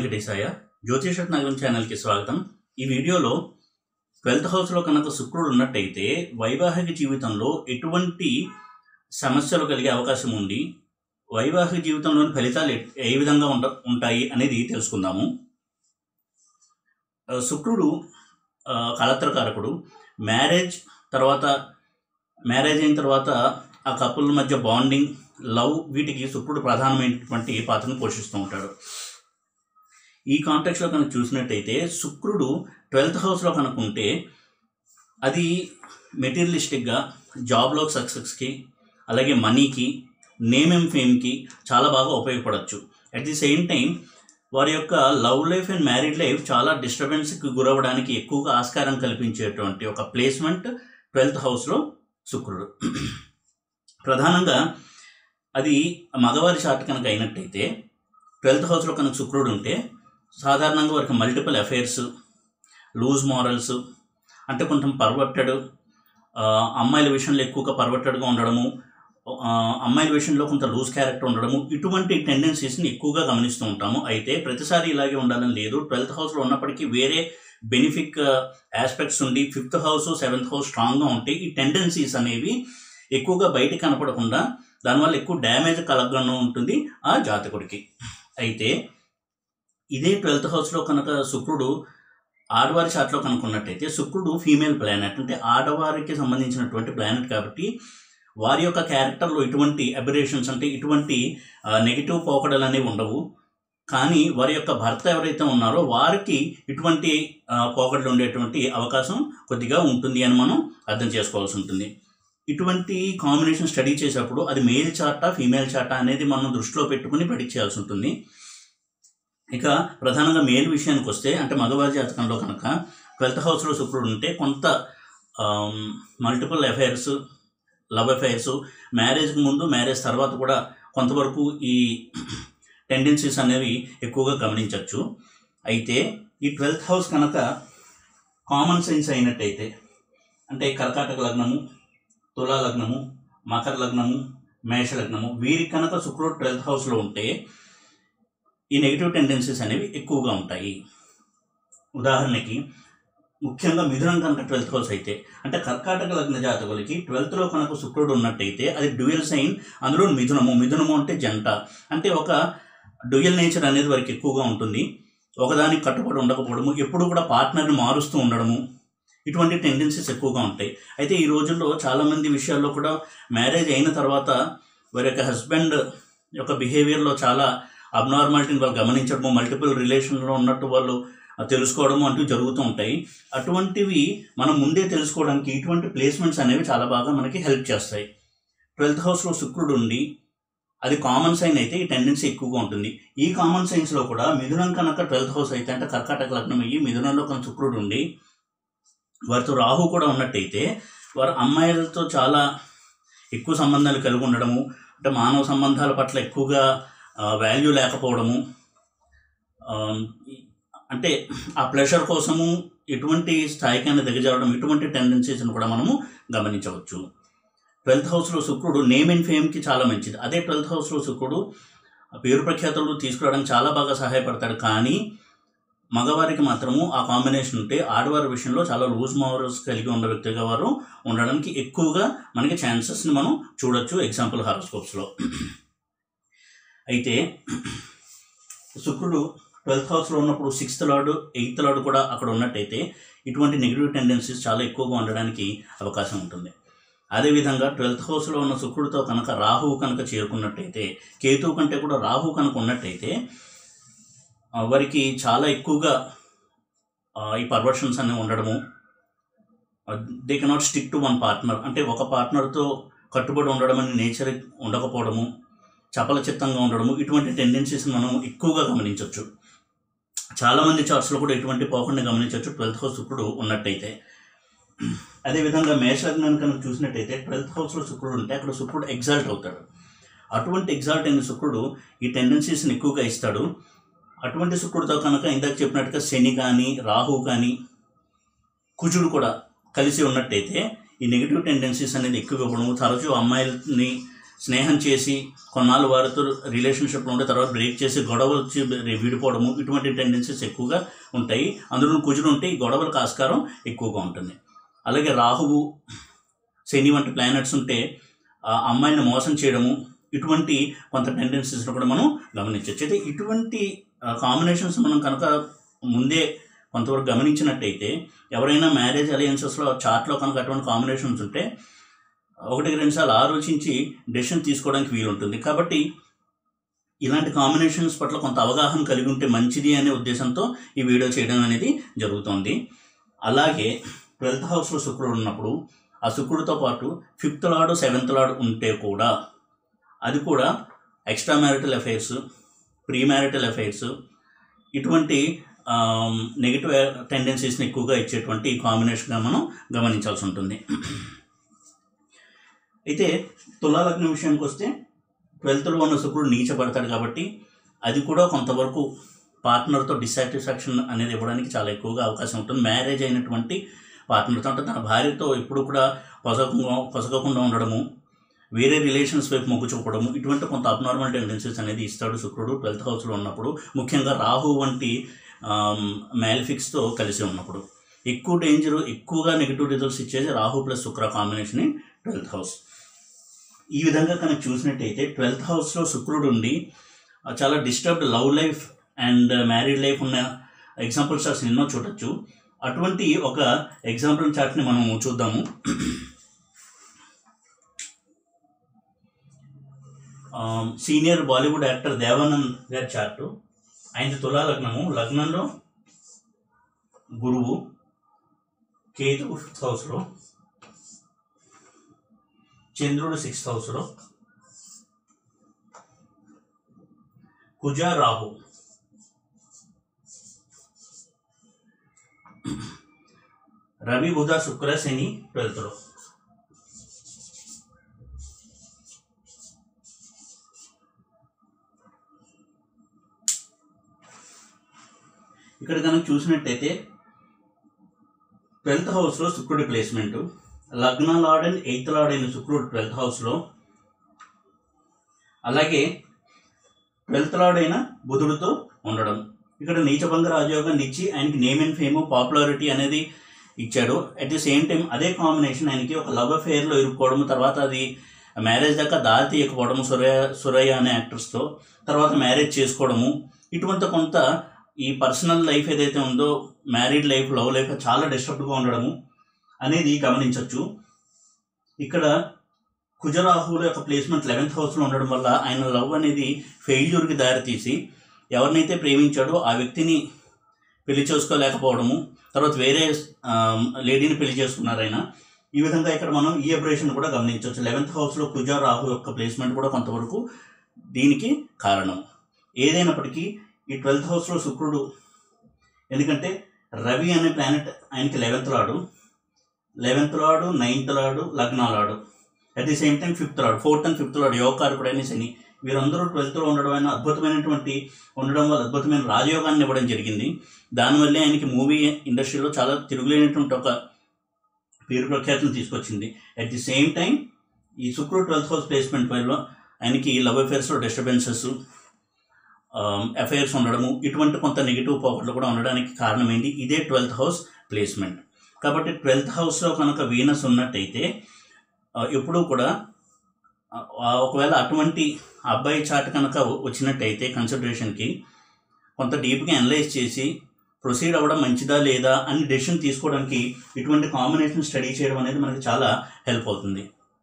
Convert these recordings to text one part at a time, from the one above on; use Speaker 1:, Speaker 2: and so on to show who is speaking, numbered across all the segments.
Speaker 1: వెంకటేశాయ జ్యోతిష నగరం ఛానల్కి స్వాగతం ఈ వీడియోలో ట్వెల్త్ హౌస్లో కనుక శుక్రుడు ఉన్నట్టయితే వైవాహిక జీవితంలో ఎటువంటి సమస్యలు కలిగే అవకాశం ఉంది వైవాహిక జీవితంలోని ఫలితాలు ఎట్- ఏ విధంగా ఉంట ఉంటాయి అనేది తెలుసుకుందాము ఆ, శుక్రుడు ఆ, కళత్రకారకుడు మ్యారేజ్ తర్వాత మ్యారేజ్ అయిన తర్వాత ఆ కపుల్ మధ్య బాండింగ్ లవ్ వీటికి శుక్రుడు ప్రధానమైనటువంటి పాత్రను పోషిస్తూ ఉంటాడు ఈ కాంటెక్స్లో కనుక చూసినట్టయితే శుక్రుడు ట్వెల్త్ హౌస్లో కనుక ఉంటే అది మెటీరియలిస్టిక్గా జాబ్లో సక్సెస్కి అలాగే మనీకి నేమ్ అండ్ ఫేమ్కి చాలా బాగా ఉపయోగపడవచ్చు అట్ ది సేమ్ టైం వారి యొక్క love life and married life చాలా డిస్టర్బెన్స్కి గురవడానికి ఎక్కువగా ఆస్కారం కల్పించేటువంటి ఒక ప్లేస్మెంట్ ట్వెల్త్ హౌస్లో శుక్రుడు ప్రధానంగా అది మగవారి చార్ట్ కనుక అయినట్టయితే ట్వెల్త్ హౌస్లో కనుక శుక్రుడు ఉంటే సాధారణంగా వారికి మల్టిపుల్ అఫైర్స్ లూజ్ మారల్స్ అంటే కొంచెం పర్వర్టెడ్ అమ్మాయిల విషయంలో ఎక్కువగా పర్వర్టెడ్గా ఉండడము ఆ, అమ్మాయిల విషయంలో కొంత లూజ్ క్యారెక్టర్ ఉండడము ఇటువంటి టెండెన్సీస్ని ఎక్కువగా గమనిస్తూ ఉంటాము అయితే ప్రతిసారి ఇలాగే ఉండాలని లేదు ట్వెల్త్ హౌస్లో ఉన్నప్పటికీ వేరే బెనిఫిక్ ఆస్పెక్ట్స్ ఉండి ఫిఫ్త్ హౌస్ సెవెంత్ హౌస్ స్ట్రాంగ్గా ఉంటే ఈ టెండెన్సీస్ అనేవి ఎక్కువగా బయట కనపడకుండా దానివల్ల ఎక్కువ డ్యామేజ్ కలగకుండా ఉంటుంది ఆ జాతకుడికి అయితే ఇదే ట్వెల్త్ హౌస్లో కనుక శుక్రుడు ఆడవారి చాట్లో కనుక ఉన్నట్టయితే శుక్రుడు ఫీమేల్ ప్లానెట్ అంటే ఆడవారికి సంబంధించినటువంటి ప్లానెట్ కాబట్టి వారి యొక్క క్యారెక్టర్లో ఇటువంటి అబరేషన్స్ అంటే ఇటువంటి నెగిటివ్ పోకడలు అనేవి ఉండవు కానీ వారి యొక్క భర్త ఎవరైతే ఉన్నారో వారికి ఇటువంటి ఆ, పోకడలు ఉండేటువంటి అవకాశం కొద్దిగా ఉంటుంది అని మనం అర్థం చేసుకోవాల్సి ఉంటుంది ఇటువంటి కాంబినేషన్ స్టడీ చేసేటప్పుడు అది మేల్ చార్టా ఫీమేల్ చార్టా అనేది మనం దృష్టిలో పెట్టుకుని ప్రెడిక్ట్ చేయాల్సి ఉంటుంది ఇక ప్రధానంగా మేల్ విషయానికి వస్తే అంటే మగవారి జాతకంలో కనుక ట్వెల్త్ హౌస్లో శుక్రుడు ఉంటే కొంత మల్టిపుల్ అఫైర్స్ లవ్ అఫైర్స్ మ్యారేజ్కి ముందు మ్యారేజ్ తర్వాత కూడా కొంతవరకు ఈ టెండెన్సీస్ అనేవి ఎక్కువగా గమనించవచ్చు అయితే ఈ ట్వెల్త్ హౌస్ కనుక కామన్ సెన్స్ అయినట్టయితే అంటే కర్కాటక లగ్నము తులా లగ్నము మకర లగ్నము మేష లగ్నము వీరికి కనుక శుక్రుడు ట్వెల్త్ హౌస్లో ఉంటే ఈ నెగిటివ్ టెండెన్సీస్ అనేవి ఎక్కువగా ఉంటాయి ఉదాహరణకి ముఖ్యంగా మిథునం కనుక ట్వెల్త్ హౌస్ అయితే అంటే కర్కాటక లగ్న జాతకులకి ట్వెల్త్లో కనుక శుక్రుడు ఉన్నట్టయితే అది డ్యూయల్ సైన్ అందులో మిథునము మిథునము అంటే జంట అంటే ఒక డ్యూయల్ నేచర్ అనేది వారికి ఎక్కువగా ఉంటుంది ఒకదానికి కట్టుబడి ఉండకపోవడము ఎప్పుడు కూడా పార్ట్నర్ని మారుస్తూ ఉండడము ఇటువంటి టెండెన్సీస్ ఎక్కువగా ఉంటాయి అయితే ఈ రోజుల్లో చాలామంది విషయాల్లో కూడా మ్యారేజ్ అయిన తర్వాత వారి యొక్క హస్బెండ్ యొక్క బిహేవియర్లో చాలా అబ్నార్మాలిటీని వాళ్ళు గమనించడము మల్టిపుల్ రిలేషన్లో ఉన్నట్టు వాళ్ళు తెలుసుకోవడము అంటూ జరుగుతూ ఉంటాయి అటువంటివి మనం ముందే తెలుసుకోవడానికి ఇటువంటి ప్లేస్మెంట్స్ అనేవి చాలా బాగా మనకి హెల్ప్ చేస్తాయి ట్వెల్త్ హౌస్లో శుక్రుడు ఉండి అది కామన్ సైన్ అయితే ఈ టెండెన్సీ ఎక్కువగా ఉంటుంది ఈ కామన్ సైన్స్లో కూడా మిథునం కనుక ట్వెల్త్ హౌస్ అయితే అంటే కర్కాటక లగ్నం అయ్యి మిథునంలో కనుక శుక్రుడు ఉండి వారితో రాహు కూడా ఉన్నట్టయితే వారు అమ్మాయిలతో చాలా ఎక్కువ సంబంధాలు కలిగి ఉండడము అంటే మానవ సంబంధాల పట్ల ఎక్కువగా వాల్యూ లేకపోవడము ఆ, అంటే ఆ ప్లెషర్ కోసము ఎటువంటి స్థాయికైనా దిగజారడం ఇటువంటి టెండెన్సీస్ని కూడా మనము గమనించవచ్చు ట్వెల్త్ హౌస్లో శుక్రుడు నేమ్ అండ్ ఫేమ్కి చాలా మంచిది అదే ట్వెల్త్ హౌస్లో శుక్రుడు పేరు ప్రఖ్యాతులు తీసుకురావడానికి చాలా బాగా సహాయపడతాడు కానీ మగవారికి మాత్రము ఆ కాంబినేషన్ ఉంటే ఆడవారి విషయంలో చాలా లూజ్ మోరల్స్ కలిగి ఉన్న వ్యక్తిగా వారు ఉండడానికి ఎక్కువగా మనకి ఛాన్సెస్ని మనం చూడొచ్చు ఎగ్జాంపుల్ హారోస్కోప్స్లో అయితే శుక్రుడు ట్వెల్త్ హౌస్లో ఉన్నప్పుడు సిక్స్త్ లార్డు ఎయిత్ లార్డు కూడా అక్కడ ఉన్నట్టయితే ఇటువంటి నెగిటివ్ టెండెన్సీస్ చాలా ఎక్కువగా ఉండడానికి అవకాశం ఉంటుంది అదేవిధంగా ట్వెల్త్ హౌస్లో ఉన్న శుక్రుడితో కనుక రాహువు కనుక చేరుకున్నట్టయితే కేతువు కంటే కూడా రాహువు కనుక ఉన్నట్టయితే ఆ, వారికి చాలా ఎక్కువగా ఆ, ఈ పర్వర్షన్స్ అనేవి ఉండడము they cannot stick to one partner అంటే ఒక పార్ట్నర్తో కట్టుబడి ఉండడం అనే నేచర్ ఉండకపోవడము చపల చిత్తంగా ఉండడము ఇటువంటి టెండెన్సీస్ మనం ఎక్కువగా గమనించవచ్చు చాలామంది చార్ట్స్లో కూడా ఇటువంటి పోకుండా గమనించవచ్చు ట్వెల్త్ హౌస్ శుక్రుడు ఉన్నట్టయితే అదేవిధంగా మేషలగ్నాన్ని కనుక చూసినట్టయితే ట్వెల్త్ హౌస్లో శుక్రుడు ఉంటే అక్కడ శుక్రుడు ఎగ్జాల్ట్ అవుతాడు అటువంటి ఎగ్జాల్ట్ అయిన శుక్రుడు ఈ టెండెన్సీస్ని ఎక్కువగా ఇస్తాడు అటువంటి శుక్రుడితో కనుక ఇందాక చెప్పినట్టుగా శని కానీ రాహు కానీ కుజుడు కూడా కలిసి ఉన్నట్టయితే ఈ నెగిటివ్ టెండెన్సీస్ అనేది ఎక్కువ ఇవ్వడము తరచూ అమ్మాయిల్ని స్నేహం చేసి కొన్నాళ్ళు వారితో రిలేషన్షిప్లో ఉండే తర్వాత బ్రేక్ చేసి గొడవలు వచ్చి విడిపోవడము ఇటువంటి టెండెన్సీస్ ఎక్కువగా ఉంటాయి అందులో కుజుడు ఉంటే ఈ గొడవలకు ఆస్కారం ఎక్కువగా ఉంటుంది అలాగే రాహువు శని వంటి ప్లానెట్స్ ఉంటే ఆ అమ్మాయిని మోసం చేయడము ఇటువంటి కొంత టెండెన్సీస్ని కూడా మనం గమనించవచ్చు అయితే ఇటువంటి కాంబినేషన్స్ మనం కనుక ముందే కొంతవరకు గమనించినట్టయితే ఎవరైనా మ్యారేజ్ అలయన్సెస్లో చార్ట్లో కనుక అటువంటి కాంబినేషన్స్ ఉంటే ఒకటికి రెండు సార్లు ఆలోచించి డెసిషన్ తీసుకోవడానికి వీలుంటుంది కాబట్టి ఇలాంటి కాంబినేషన్స్ పట్ల కొంత అవగాహన కలిగి ఉంటే మంచిది అనే ఉద్దేశంతో ఈ వీడియో చేయడం అనేది జరుగుతుంది అలాగే ట్వెల్త్ హౌస్లో శుక్రుడు ఉన్నప్పుడు ఆ శుక్రుడితో పాటు ఫిఫ్త్ లాడు సెవెంత్ లాడు ఉంటే కూడా అది కూడా extra marital affairs pre marital affairs ఇటువంటి నెగిటివ్ టెండెన్సీస్ని ఎక్కువగా ఇచ్చేటువంటి కాంబినేషన్గా మనం గమనించాల్సి ఉంటుంది అయితే తులాలగ్నం విషయానికి వస్తే ట్వెల్త్లో ఉన్న శుక్రుడు నీచపడతాడు కాబట్టి అది కూడా కొంతవరకు పార్ట్నర్తో డిస్సాటిస్ఫాక్షన్ అనేది ఇవ్వడానికి చాలా ఎక్కువగా అవకాశం ఉంటుంది మ్యారేజ్ అయినటువంటి పార్ట్నర్తో అంటే తన భార్యతో ఎప్పుడు కూడా పొసగకుండా పొసగకుండా ఉండడము వేరే రిలేషన్స్ వైపు మొగ్గు చూపడము ఇటువంటి కొంత అబ్నార్మల్ టెండెన్సీస్ అనేది ఇస్తాడు శుక్రుడు ట్వెల్త్ హౌస్లో ఉన్నప్పుడు ముఖ్యంగా రాహు వంటి మ్యాలిఫిక్స్తో కలిసి ఉన్నప్పుడు ఎక్కువ డేంజర్ ఎక్కువగా నెగిటివ్ రిజల్ట్స్ ఇచ్చేది Rahu plus Shukra combination in twelfth house ఈ విధంగా కనుక చూసినట్టయితే ట్వెల్త్ హౌస్లో శుక్రుడు ఉండి ఆ, చాలా disturbed love life and married life ఉన్న ఎగ్జాంపుల్ చార్ట్స్ ఎన్నో చూడొచ్చు అటువంటి ఒక ఎగ్జాంపుల్ చార్ట్ని మనం చూద్దాము సీనియర్ బాలీవుడ్ యాక్టర్ దేవానంద్ గారి చార్టు ఆయన తులా లగ్నము లగ్నంలో గురువు కేతు ఫిఫ్త్ హౌస్లో చంద్రుడు సిక్స్త్ హౌస్లో కుజ రాహు రవి బుధ శుక్ర శని ట్వెల్త్లో ఇక్కడ కనుక చూసినట్టయితే ట్వెల్త్ హౌస్లో శుక్రుడి ప్లేస్మెంట్ లగ్న లార్డ్ అండ్ ఎయిత్ లార్డ్ అయిన శుక్రుడు ట్వెల్త్ హౌస్లో అలాగే ట్వెల్త్ లార్డ్ అయిన బుధుడితో ఉండడం ఇక్కడ నీచభంగ రాజయోగాన్ని ఇచ్చి ఆయనకి నేమ్ అండ్ ఫేమ్ పాపులారిటీ అనేది ఇచ్చాడు అట్ ది సేమ్ టైం అదే కాంబినేషన్ ఆయనకి ఒక లవ్ అఫేర్లో ఇరుక్కోవడం తర్వాత అది మ్యారేజ్ దాకా దారి తీయకపోవడము సురయ్య సురయ్య అనే యాక్టర్స్తో తర్వాత మ్యారేజ్ చేసుకోవడము ఇటువంటి కొంత ఈ పర్సనల్ లైఫ్ ఏదైతే ఉందో మ్యారీడ్ లైఫ్ లవ్ లైఫ్ చాలా డిస్టర్బ్డ్గా ఉండడము అనేది గమనించవచ్చు ఇక్కడ కుజరాహుల యొక్క ప్లేస్మెంట్ లెవెన్త్ హౌస్లో ఉండడం వల్ల ఆయన లవ్ అనేది ఫెయిల్యూర్కి దారితీసి ఎవరినైతే ప్రేమించాడో ఆ వ్యక్తిని పెళ్లి చేసుకోలేకపోవడము తర్వాత వేరే లేడీని పెళ్లి చేసుకున్నారు ఆయన ఈ విధంగా ఇక్కడ మనం ఈ అబ్రేషన్ కూడా గమనించవచ్చు లెవెన్త్ హౌస్లో కుజ రాహు యొక్క ప్లేస్మెంట్ కూడా కొంతవరకు దీనికి కారణం ఏదైనప్పటికీ ఈ ట్వెల్త్ హౌస్లో శుక్రుడు ఎందుకంటే రవి అనే ప్లానెట్ ఆయనకి లెవెన్త్ లాడు లెవెన్త్ లాడు నైన్త్ లాడు లగ్నాలాడు at the same time fifth లాడు ఫోర్త్ అండ్ ఫిఫ్త్ లాడు యోగకారకుడైన శని వీరందరూ ట్వెల్త్లో ఉండడం అయిన అద్భుతమైనటువంటి ఉండడం వల్ల అద్భుతమైన రాజయోగాన్ని ఇవ్వడం జరిగింది దానివల్లే ఆయనకి మూవీ ఇండస్ట్రీలో చాలా తిరుగులేనటువంటి ఒక పేరు ప్రఖ్యాతులు తీసుకొచ్చింది అట్ ది సేమ్ టైం ఈ శుక్రుడు ట్వెల్త్ హౌస్ ప్లేస్మెంట్ వల్ల ఆయనకి లవ్ అఫేర్స్లో డిస్టర్బెన్సెస్ అఫైర్స్ ఉండడము ఇటువంటి కొంత నెగిటివ్ పోకట్లు కూడా ఉండడానికి కారణమైంది ఇదే ట్వెల్త్ హౌస్ ప్లేస్మెంట్ కాబట్టి ట్వెల్త్ హౌస్లో కనుక వీనస్ ఉన్నట్టయితే ఆ, ఎప్పుడూ కూడా ఆ, ఒకవేళ అటువంటి అబ్బాయి చాట్ కనుక వచ్చినట్టయితే కన్సిడరేషన్కి కొంత డీప్గా అనలైజ్ చేసి ప్రొసీడ్ అవ్వడం మంచిదా లేదా అని డెసిషన్ తీసుకోవడానికి ఇటువంటి కాంబినేషన్ స్టడీ చేయడం అనేది మనకి చాలా హెల్ప్ అవుతుంది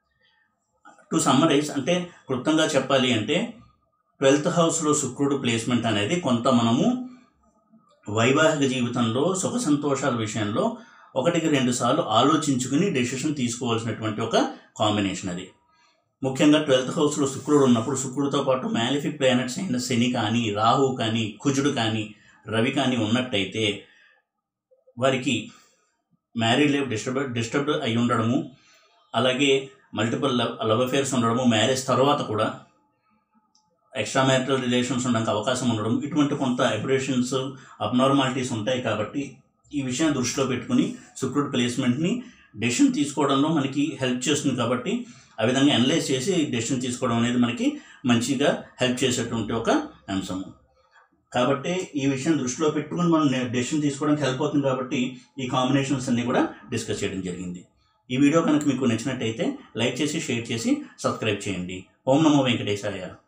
Speaker 1: టు సమ్మరైజ్ అంటే క్లుప్తంగా చెప్పాలి అంటే ట్వెల్త్ హౌస్లో శుక్రుడు ప్లేస్మెంట్ అనేది కొంత మనము వైవాహిక జీవితంలో సుఖ సంతోషాల విషయంలో ఒకటికి రెండు సార్లు ఆలోచించుకుని డెసిషన్ తీసుకోవాల్సినటువంటి ఒక కాంబినేషన్ అది ముఖ్యంగా ట్వెల్త్ హౌస్లో శుక్రుడు ఉన్నప్పుడు శుక్రుడితో పాటు మ్యాలిఫిక్ ప్లానెట్స్ అయిన శని కానీ రాహు కానీ కుజుడు కానీ రవి కానీ ఉన్నట్టయితే వారికి మ్యారీడ్ లైఫ్ డిస్టర్బ్ డిస్టర్బ్ అయి ఉండడము అలాగే మల్టిపుల్ లవ్ లవ్ అఫేర్స్ ఉండడము మ్యారేజ్ తర్వాత కూడా ఎక్స్ట్రా మ్యారిటల్ రిలేషన్స్ ఉండడానికి అవకాశం ఉండడం ఇటువంటి కొంత ఎబరేషన్స్ అబ్నార్మాలిటీస్ ఉంటాయి కాబట్టి ఈ విషయాన్ని దృష్టిలో పెట్టుకుని శుక్రుడు ప్లేస్మెంట్ని డెసిషన్ తీసుకోవడంలో మనకి హెల్ప్ చేస్తుంది కాబట్టి ఆ విధంగా అనలైజ్ చేసి డెసిషన్ తీసుకోవడం అనేది మనకి మంచిగా హెల్ప్ చేసేటువంటి ఒక అంశము కాబట్టి ఈ విషయం దృష్టిలో పెట్టుకుని మనం డెసిషన్ తీసుకోవడానికి హెల్ప్ అవుతుంది కాబట్టి ఈ కాంబినేషన్స్ అన్నీ కూడా డిస్కస్ చేయడం జరిగింది ఈ వీడియో కనుక మీకు నచ్చినట్టయితే లైక్ చేసి షేర్ చేసి సబ్స్క్రైబ్ చేయండి ఓం నమో వెంకటేశాయ